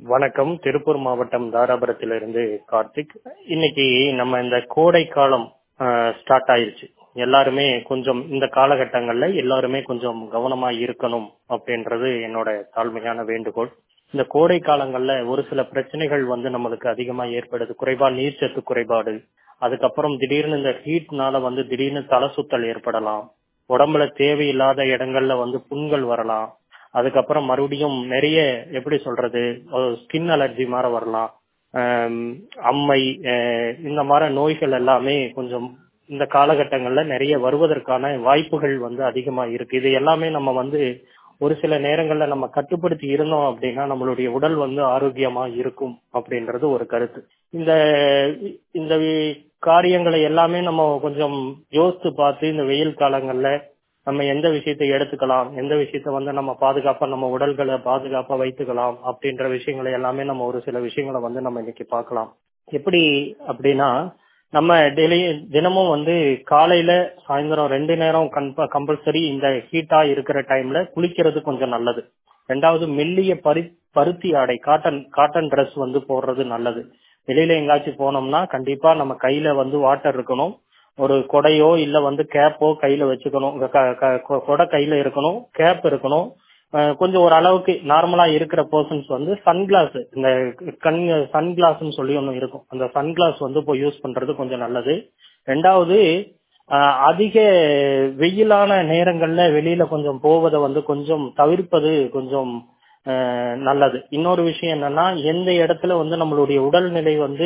வணக்கம் திருப்பூர் மாவட்டம் தாராபுரத்திலிருந்து கார்த்திக் இன்னைக்கு நம்ம இந்த கோடை காலம் ஸ்டார்ட் ஆயிருச்சு எல்லாருமே கொஞ்சம் இந்த காலகட்டங்கள்ல எல்லாருமே கொஞ்சம் கவனமா இருக்கணும் அப்படின்றது என்னோட தாழ்மையான வேண்டுகோள் இந்த கோடை காலங்கள்ல ஒரு சில பிரச்சனைகள் வந்து நம்மளுக்கு அதிகமா ஏற்படுது குறைவா நீர்ச்சத்து குறைபாடு அதுக்கப்புறம் திடீர்னு இந்த ஹீட்னால வந்து திடீர்னு தலை சுத்தல் ஏற்படலாம் உடம்புல தேவையில்லாத இடங்கள்ல வந்து புண்கள் வரலாம் அதுக்கப்புறம் மறுபடியும் நிறைய எப்படி சொல்றது ஸ்கின் அலர்ஜி மாதிரி வரலாம் அம்மை இந்த மாதிரி நோய்கள் எல்லாமே கொஞ்சம் இந்த காலகட்டங்கள்ல நிறைய வருவதற்கான வாய்ப்புகள் வந்து அதிகமா இருக்கு இது எல்லாமே நம்ம வந்து ஒரு சில நேரங்கள்ல நம்ம கட்டுப்படுத்தி இருந்தோம் அப்படின்னா நம்மளுடைய உடல் வந்து ஆரோக்கியமா இருக்கும் அப்படின்றது ஒரு கருத்து இந்த இந்த காரியங்களை எல்லாமே நம்ம கொஞ்சம் யோசித்து பார்த்து இந்த வெயில் காலங்கள்ல நம்ம எந்த விஷயத்தை எடுத்துக்கலாம் எந்த விஷயத்த வந்து நம்ம பாதுகாப்பா நம்ம உடல்களை பாதுகாப்பா வைத்துக்கலாம் அப்படின்ற விஷயங்களை எல்லாமே நம்ம ஒரு சில விஷயங்களை வந்து நம்ம இன்னைக்கு பார்க்கலாம் எப்படி அப்படின்னா நம்ம டெய்லி தினமும் வந்து காலையில சாயந்தரம் ரெண்டு நேரம் கம்பல்சரி இந்த ஹீட்டா இருக்கிற டைம்ல குளிக்கிறது கொஞ்சம் நல்லது ரெண்டாவது மெல்லிய பரு பருத்தி ஆடை காட்டன் காட்டன் ட்ரெஸ் வந்து போடுறது நல்லது வெளியில எங்காச்சும் போனோம்னா கண்டிப்பா நம்ம கையில வந்து வாட்டர் இருக்கணும் ஒரு கொடையோ இல்ல வந்து கேப்போ கையில வச்சுக்கணும் கொடை கையில இருக்கணும் கேப் இருக்கணும் கொஞ்சம் ஒரு அளவுக்கு நார்மலா இருக்கிற பர்சன்ஸ் வந்து சன்கிளாஸ் இந்த கண் சன்கிளாஸ்ன்னு சொல்லி ஒன்று இருக்கும் அந்த சன்கிளாஸ் வந்து இப்போ யூஸ் பண்றது கொஞ்சம் நல்லது ரெண்டாவது அதிக வெயிலான நேரங்கள்ல வெளியில கொஞ்சம் போவதை வந்து கொஞ்சம் தவிர்ப்பது கொஞ்சம் நல்லது இன்னொரு விஷயம் என்னன்னா எந்த இடத்துல வந்து நம்மளுடைய உடல்நிலை வந்து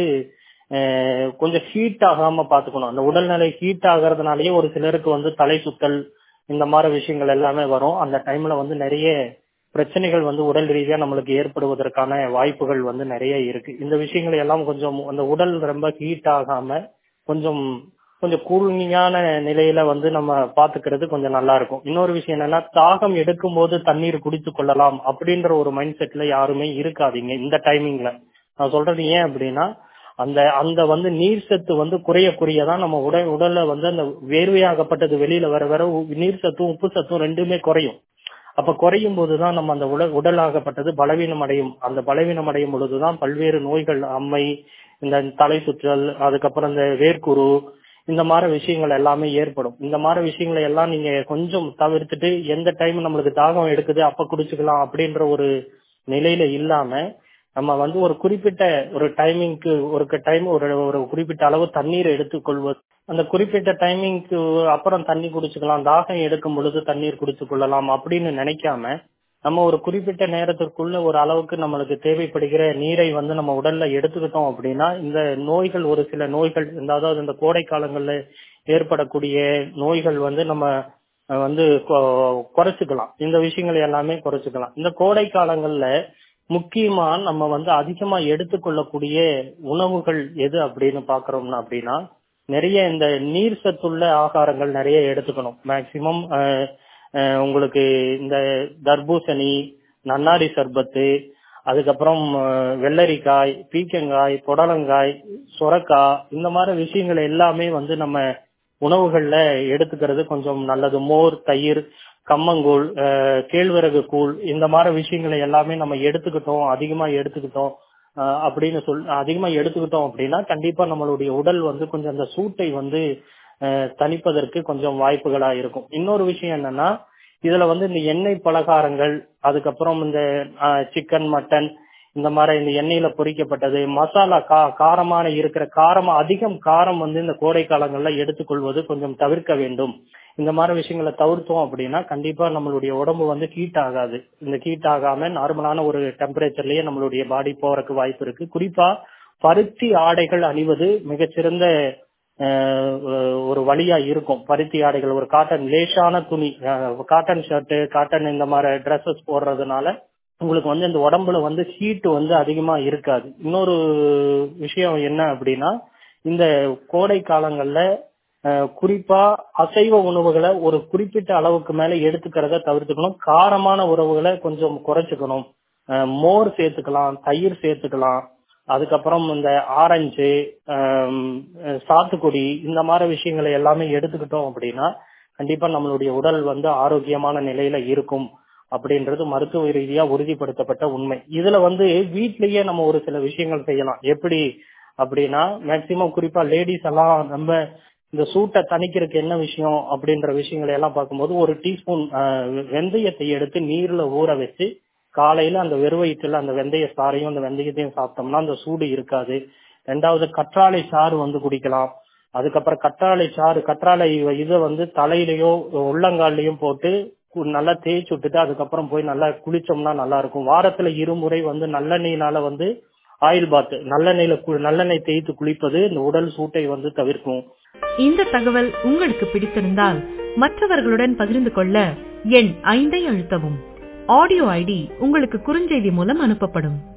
கொஞ்சம் ஹீட் ஆகாம பாத்துக்கணும் அந்த உடல்நிலை ஹீட் ஆகிறதுனாலயே ஒரு சிலருக்கு வந்து தலை சுத்தல் இந்த மாதிரி விஷயங்கள் எல்லாமே வரும் அந்த டைம்ல வந்து நிறைய பிரச்சனைகள் வந்து உடல் ரீதியா நம்மளுக்கு ஏற்படுவதற்கான வாய்ப்புகள் வந்து நிறைய இருக்கு இந்த விஷயங்கள் எல்லாம் கொஞ்சம் அந்த உடல் ரொம்ப ஹீட் ஆகாம கொஞ்சம் கொஞ்சம் கூர்மையான நிலையில வந்து நம்ம பாத்துக்கிறது கொஞ்சம் நல்லா இருக்கும் இன்னொரு விஷயம் என்னன்னா தாகம் எடுக்கும் போது தண்ணீர் குடித்து கொள்ளலாம் அப்படின்ற ஒரு மைண்ட் செட்ல யாருமே இருக்காதீங்க இந்த டைமிங்ல நான் சொல்றது ஏன் அப்படின்னா அந்த அந்த வந்து நீர் சத்து வந்து குறைய குறையதான் நம்ம உடல் உடல்ல வந்து அந்த வேர்வையாகப்பட்டது வெளியில வர வர நீர் சத்தும் உப்பு சத்தும் ரெண்டுமே குறையும் அப்ப குறையும் போதுதான் நம்ம அந்த உடல் உடலாகப்பட்டது பலவீனம் அடையும் அந்த பலவீனம் அடையும் பொழுதுதான் பல்வேறு நோய்கள் அம்மை இந்த தலை சுற்றல் அதுக்கப்புறம் இந்த வேர்க்குரு இந்த மாதிரி விஷயங்கள் எல்லாமே ஏற்படும் இந்த மாதிரி விஷயங்களை எல்லாம் நீங்க கொஞ்சம் தவிர்த்துட்டு எந்த டைம் நம்மளுக்கு தாகம் எடுக்குது அப்ப குடிச்சுக்கலாம் அப்படின்ற ஒரு நிலையில இல்லாம நம்ம வந்து ஒரு குறிப்பிட்ட ஒரு டைமிங்க்கு ஒரு டைம் ஒரு ஒரு குறிப்பிட்ட அளவு தண்ணீர் எடுத்துக்கொள்வது அந்த குறிப்பிட்ட டைமிங்க்கு அப்புறம் தண்ணி குடிச்சுக்கலாம் தாகம் எடுக்கும் பொழுது தண்ணீர் குடிச்சு கொள்ளலாம் அப்படின்னு நினைக்காம நம்ம ஒரு குறிப்பிட்ட நேரத்திற்குள்ள ஒரு அளவுக்கு நம்மளுக்கு தேவைப்படுகிற நீரை வந்து நம்ம உடல்ல எடுத்துக்கிட்டோம் அப்படின்னா இந்த நோய்கள் ஒரு சில நோய்கள் அதாவது இந்த கோடை காலங்கள்ல ஏற்படக்கூடிய நோய்கள் வந்து நம்ம வந்து குறைச்சிக்கலாம் இந்த விஷயங்களை எல்லாமே குறைச்சிக்கலாம் இந்த கோடை காலங்கள்ல முக்கியமா நம்ம வந்து அதிகமா எடுத்துக்கொள்ளக்கூடிய உணவுகள் எது அப்படின்னு பாக்குறோம்னா அப்படின்னா நிறைய இந்த நீர் சத்துள்ள ஆகாரங்கள் நிறைய எடுத்துக்கணும் மேக்சிமம் உங்களுக்கு இந்த தர்பூசணி நன்னாரி சர்பத்து அதுக்கப்புறம் வெள்ளரிக்காய் பீக்கங்காய் புடலங்காய் சுரக்காய் இந்த மாதிரி விஷயங்கள் எல்லாமே வந்து நம்ம உணவுகள்ல எடுத்துக்கிறது கொஞ்சம் நல்லது மோர் தயிர் கம்மங்கூழ் கேழ்வரகு கூழ் இந்த மாதிரி விஷயங்களை எல்லாமே நம்ம எடுத்துக்கிட்டோம் அதிகமா எடுத்துக்கிட்டோம் அப்படின்னு சொல் அதிகமா எடுத்துக்கிட்டோம் அப்படின்னா கண்டிப்பா நம்மளுடைய உடல் வந்து கொஞ்சம் அந்த சூட்டை வந்து தணிப்பதற்கு கொஞ்சம் வாய்ப்புகளா இருக்கும் இன்னொரு விஷயம் என்னன்னா இதுல வந்து இந்த எண்ணெய் பலகாரங்கள் அதுக்கப்புறம் இந்த சிக்கன் மட்டன் இந்த மாதிரி இந்த எண்ணெயில பொரிக்கப்பட்டது மசாலா கா காரமான இருக்கிற காரமா அதிகம் காரம் வந்து இந்த கோடை காலங்கள்ல எடுத்துக்கொள்வது கொஞ்சம் தவிர்க்க வேண்டும் இந்த மாதிரி விஷயங்களை தவிர்த்தோம் அப்படின்னா கண்டிப்பா நம்மளுடைய உடம்பு வந்து ஹீட் ஆகாது இந்த ஹீட் ஆகாம நார்மலான ஒரு டெம்பரேச்சர்லயே நம்மளுடைய பாடி போறதுக்கு வாய்ப்பு இருக்கு குறிப்பா பருத்தி ஆடைகள் அணிவது மிகச்சிறந்த ஒரு வழியா இருக்கும் பருத்தி ஆடைகள் ஒரு காட்டன் லேசான துணி காட்டன் ஷர்ட் காட்டன் இந்த மாதிரி ட்ரெஸ்ஸஸ் போடுறதுனால உங்களுக்கு வந்து இந்த உடம்புல வந்து ஹீட் வந்து அதிகமா இருக்காது இன்னொரு விஷயம் என்ன அப்படின்னா இந்த கோடை காலங்கள்ல குறிப்பா அசைவ உணவுகளை ஒரு குறிப்பிட்ட அளவுக்கு மேல எடுத்துக்கிறத தவிர்த்துக்கணும் காரமான உணவுகளை கொஞ்சம் குறைச்சிக்கணும் மோர் சேர்த்துக்கலாம் தயிர் சேர்த்துக்கலாம் அதுக்கப்புறம் இந்த ஆரஞ்சு சாத்துக்குடி இந்த மாதிரி விஷயங்களை எல்லாமே எடுத்துக்கிட்டோம் அப்படின்னா கண்டிப்பா நம்மளுடைய உடல் வந்து ஆரோக்கியமான நிலையில இருக்கும் அப்படின்றது மருத்துவ ரீதியா உறுதிப்படுத்தப்பட்ட உண்மை இதுல வந்து வீட்லயே நம்ம ஒரு சில விஷயங்கள் செய்யலாம் எப்படி அப்படின்னா மேக்சிமம் குறிப்பா லேடிஸ் எல்லாம் நம்ம இந்த சூட்டை தணிக்கிறதுக்கு என்ன விஷயம் அப்படின்ற விஷயங்களை எல்லாம் பார்க்கும்போது ஒரு டீஸ்பூன் வெந்தயத்தை எடுத்து நீர்ல ஊற வச்சு காலையில அந்த வெறுவயிற்றுல அந்த வெந்தய சாறையும் அந்த வெந்தயத்தையும் சாப்பிட்டோம்னா அந்த சூடு இருக்காது ரெண்டாவது கற்றாழை சாறு வந்து குடிக்கலாம் அதுக்கப்புறம் கற்றாழை சாறு கற்றாழை இதை வந்து தலையிலயோ உள்ளங்கால்லையும் போட்டு நல்லா தேய்ச்சி விட்டுட்டு அதுக்கப்புறம் போய் நல்லா குளிச்சோம்னா நல்லா இருக்கும் வாரத்துல இருமுறை வந்து நல்லெண்ணெயினால வந்து ஆயில் பாத் நல்லெண்ணெயில நல்லெண்ணெய் தேய்த்து குளிப்பது இந்த உடல் சூட்டை வந்து தவிர்க்கும் இந்த தகவல் உங்களுக்கு பிடித்திருந்தால் மற்றவர்களுடன் பகிர்ந்து கொள்ள எண் ஐந்தை அழுத்தவும் ஆடியோ ஐடி உங்களுக்கு குறுஞ்செய்தி மூலம் அனுப்பப்படும்